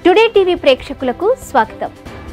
Today TV ప్రేక్షకులకు స్వాగతం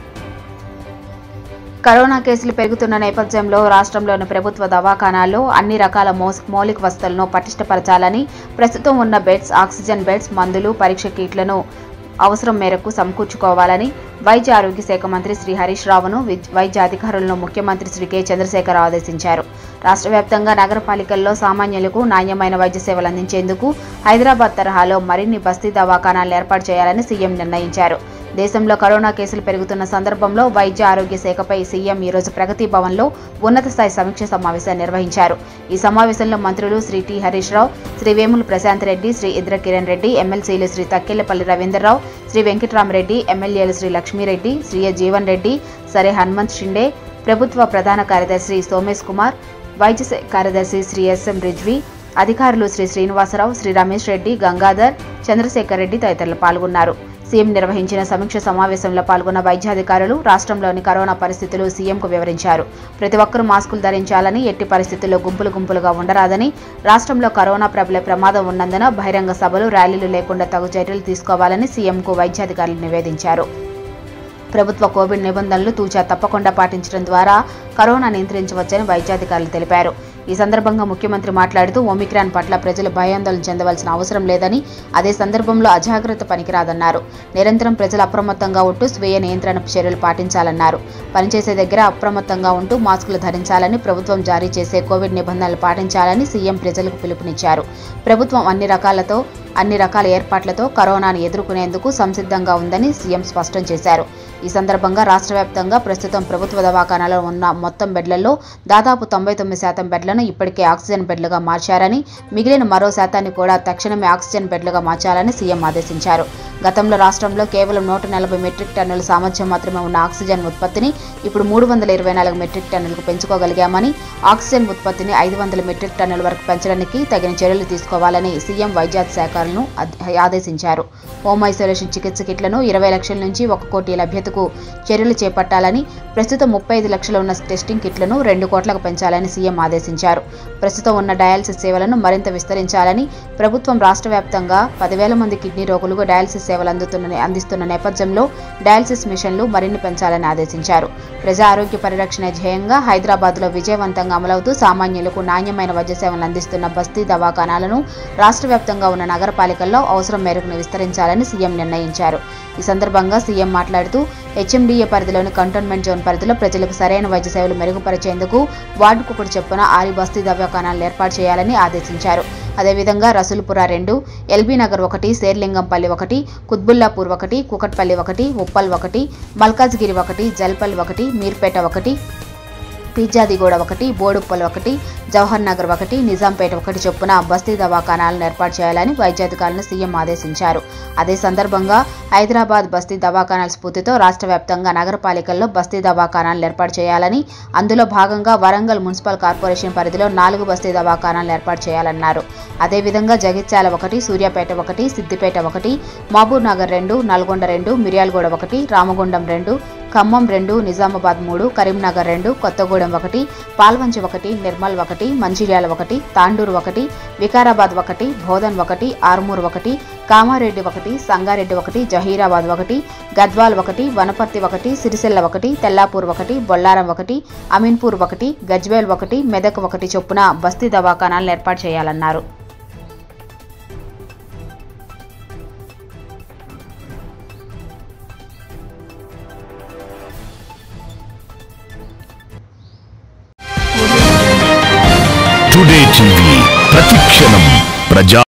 corona కేసులు పెరుగుతున్న నేపథ్యంలో రాష్ట్రంలోని ప్రభుత్వ దవాఖానాల్లో అన్ని రకాల మోస్- మౌలిక వసతులను పటిష్టపరచాలని ప్రస్తుతం ఉన్న బెడ్స్ ఆక్సిజన్ బెడ్స్ మందులు పరీక్ష కిట్లను అవసరం మేరకు సమకూర్చుకోవాలని వైద్య ఆరోగ్య శాఖ మంత్రి శ్రీ హరీష్ రావును విద్- వైద్య అధికారులను ముఖ్యమంత్రి శ్రీ కె చంద్రశేఖర్ ఆదేశించారు రాష్ట్ర వ్యాప్తంగా నగరపాలికల్లో సామాన్యులకు నాణ్యమైన వైద్య సేవలు అందించేందుకు హైదరాబాద్ తరహాలో మరిన్ని బస్తీ దవాఖానాలు ఏర్పాటు చేయాలని సీఎం నిర్ణయించారు దేశంలో కరోనా కేసులు పెరుగుతున్న సందర్భంలో వైద్య ఆరోగ్య శాఖపై సీఎం ఈరోజు ప్రగతి భవన్లో ఉన్నత స్థాయి సమీక్ష సమావేశం నిర్వహించారు ఈ సమావేశంలో మంత్రులు శ్రీ టి హరీష్ రావు శ్రీ వేముల ప్రశాంత్ రెడ్డి శ్రీ ఇంద్ర కిరణ్ రెడ్డి ఎమ్మెల్సీలు శ్రీ తక్కెళ్లపల్లి రవీంద్రరావు శ్రీ వెంకటరామరెడ్డి ఎమ్మెల్యేలు శ్రీ లక్ష్మీరెడ్డి శ్రీ ఎ. జీవన్ రెడ్డి సరే హనుమంత్ షిండే ప్రభుత్వ ప్రధాన కార్యదర్శి సోమేష్ కుమార్ వైద్య శాఖ కార్యదర్శి శ్రీ ఎస్ఎం రిజ్వి అధికారులు శ్రీ శ్రీనివాసరావు శ్రీ రమేష్ రెడ్డి గంగాధర్ చంద్రశేఖర్ రెడ్డి తదితరులు పాల్గొన్నారు సీఎం నిర్వహించిన సమీక్ష సమావేశంలో పాల్గొన్న వైద్యాధికారులు రాష్ట్రంలోని కరోనా పరిస్థితులు సీఎంకు వివరించారు ప్రతి ఒక్కరూ మాస్కులు ధరించాలని ఎట్టి పరిస్థితుల్లో గుంపులు గుంపులుగా ఉండరాదని రాష్ట్రంలో కరోనా ప్రబలే ప్రమాదం ఉన్నందున బహిరంగ సభలు ర్యాలీలు లేకుండా తగు చర్యలు తీసుకోవాలని సీఎంకు వైద్యాధికారులు నివేదించారు ప్రభుత్వ కోవిడ్ నిబంధనలు తూచా తప్పకుండా పాటించడం ద్వారా కరోనా నియంత్రించవచ్చని వైద్యాధికారులు తెలిపారు ఈ సందర్భంగా ముఖ్యమంత్రి మాట్లాడుతూ ఒమిక్రాన్ పట్ల ప్రజలు భయాందోళన చెందవలసిన అవసరం లేదని అదే సందర్భంలో అజాగ్రత్త పనికిరాదన్నారు నిరంతరం ప్రజలు అప్రమత్తంగా ఉంటూ స్వీయ నియంత్రణ చర్యలు పాటించాలన్నారు పనిచేసే దగ్గర అప్రమత్తంగా ఉంటూ మాస్కులు ధరించాలని ప్రభుత్వం జారీ చేసే కోవిడ్ నిబంధనలు పాటించాలని సీఎం ప్రజలకు పిలుపునిచ్చారు ప్రభుత్వం అన్ని రకాలతో అన్ని రకాల ఏర్పాట్లతో కరోనాను ఎదుర్కొనేందుకు సంసిద్ధంగా ఉందని సీఎం స్పష్టం చేశారు ఈ సందర్భంగా రాష్ట్ర వ్యాప్తంగా ప్రస్తుతం ప్రభుత్వ దవాఖానాలో ఉన్న మొత్తం బెడ్లలో దాదాపు తొంభై తొమ్మిది శాతం బెడ్లను ఇప్పటికే ఆక్సిజన్ బెడ్లుగా మార్చారని మిగిలిన మరో శాతాన్ని కూడా తక్షణమే ఆక్సిజన్ బెడ్లుగా మార్చాలని సీఎం ఆదేశించారు గతంలో రాష్ట్రంలో కేవలం నూట నలభై మెట్రిక్ టన్నుల సామర్థ్యం మాత్రమే ఉన్న ఆక్సిజన్ ఉత్పత్తిని ఇప్పుడు మూడు వందల ఇరవై నాలుగు మెట్రిక్ టన్నులకు పెంచుకోగలిగామని ఆక్సిజన్ ఉత్పత్తిని ఐదు వందల మెట్రిక్ టన్నుల వరకు పెంచడానికి తగిన చర్యలు తీసుకోవాలని సీఎం వైద్యాశాఖలను ఆదేశించారు హోమ్ ఐసోలేషన్ చికిత్స కిట్లను ఇరవై లక్షల నుంచి ఒక కోటి లభ్యతకు చర్యలు చేపట్టాలని ప్రస్తుతం ముప్పై ఐదు లక్షలు ఉన్న టెస్టింగ్ కిట్లను రెండు కోట్లకు పెంచాలని సీఎం ఆదేశించారు ప్రస్తుతం ఉన్న డయాలసిస్ సేవలను మరింత విస్తరించాలని ప్రభుత్వం రాష్ట్ర వ్యాప్తంగా పదివేల మంది కిడ్నీ రోగులకు డయాలసిస్ సేవలు అందుతున్న అందిస్తున్న నేపథ్యంలో డయాలసిస్ మిషన్లు మరిన్ని పెంచాలని ఆదేశించారు ప్రజా ఆరోగ్య పరిరక్షణ ధ్యేయంగా హైదరాబాద్లో విజయవంతంగా అమలవుతూ సామాన్యులకు నాణ్యమైన వైద్య సేవలు అందిస్తున్న బస్తీ దవాఖానాలను రాష్ట్ర వ్యాప్తంగా ఉన్న నగరపాలికల్లో అవసరం మేరకు విస్తరించాలని సీఎం నిర్ణయించారు ఈ సందర్భంగా సీఎం మాట్లాడుతూ హెచ్ఎండిఏ పరిధిలోని కంటోన్మెంట్ జోన్ పరిధిలో ప్రజలకు సరైన వైద్య సేవలు మెరుగుపరిచేందుకు వార్డుకు ఒకటి చొప్పున ఆరి బస్తీ దవాఖానాలను ఏర్పాటు చేయాలని ఆదేశించారు అదేవిధంగా రసూల్పుర రెండు ఎల్బీ నగర్ ఒకటి శేర్లింగంపల్లి ఒకటి కుత్బుల్లాపూర్ ఒకటి కుకట్పల్లి ఒకటి ఉప్పల్ ఒకటి మల్కాజ్గిరి ఒకటి జల్పల్ ఒకటి మీర్పేట ఒకటి పిజ్జాదిగూడ ఒకటి బోడుప్పల్ ఒకటి జవహర్ నగర్ ఒకటి నిజాంపేట ఒకటి చొప్పున బస్తీ దవాఖానాలను ఏర్పాటు చేయాలని వైద్యాధికారులను సీఎం ఆదేశించారు అదే సందర్భంగా హైదరాబాద్ బస్తీ దవాఖానాల స్ఫూర్తితో రాష్ట్ర వ్యాప్తంగా నగరపాలికల్లో బస్తీ దవాఖానాలను ఏర్పాటు చేయాలని అందులో భాగంగా వరంగల్ మున్సిపల్ కార్పొరేషన్ పరిధిలో నాలుగు బస్తీ దవాఖానాలను ఏర్పాటు చేయాలన్నారు అదేవిధంగా జగిత్యాల ఒకటి సూర్యాపేట ఒకటి సిద్దిపేట ఒకటి మహబూబ్ నగర్ రెండు నల్గొండ రెండు మిర్యాలగూడ ఒకటి రామగుండం రెండు ఖమ్మం రెండు నిజామాబాద్ మూడు కరీంనగర్ రెండు కొత్తగూడెం ఒకటి పాల్వంచి ఒకటి నిర్మల్ ఒకటి మంచిర్యాల ఒకటి తాండూరు ఒకటి వికారాబాద్ ఒకటి బోధన్ ఒకటి ఆర్మూర్ ఒకటి కామారెడ్డి ఒకటి సంగారెడ్డి ఒకటి జహీరాబాద్ ఒకటి గద్వాల్ ఒకటి వనపర్తి ఒకటి సిరిసిల్ల ఒకటి తెల్లాపూర్ ఒకటి బొల్లారం ఒకటి అమీన్పూర్ ఒకటి గజ్వేల్ ఒకటి మెదక్ ఒకటి చొప్పున బస్తీ దవాఖానాలను ఏర్పాటు చేయాలన్నారు టుడే టీవీ ప్రతిక్షణం ప్రజా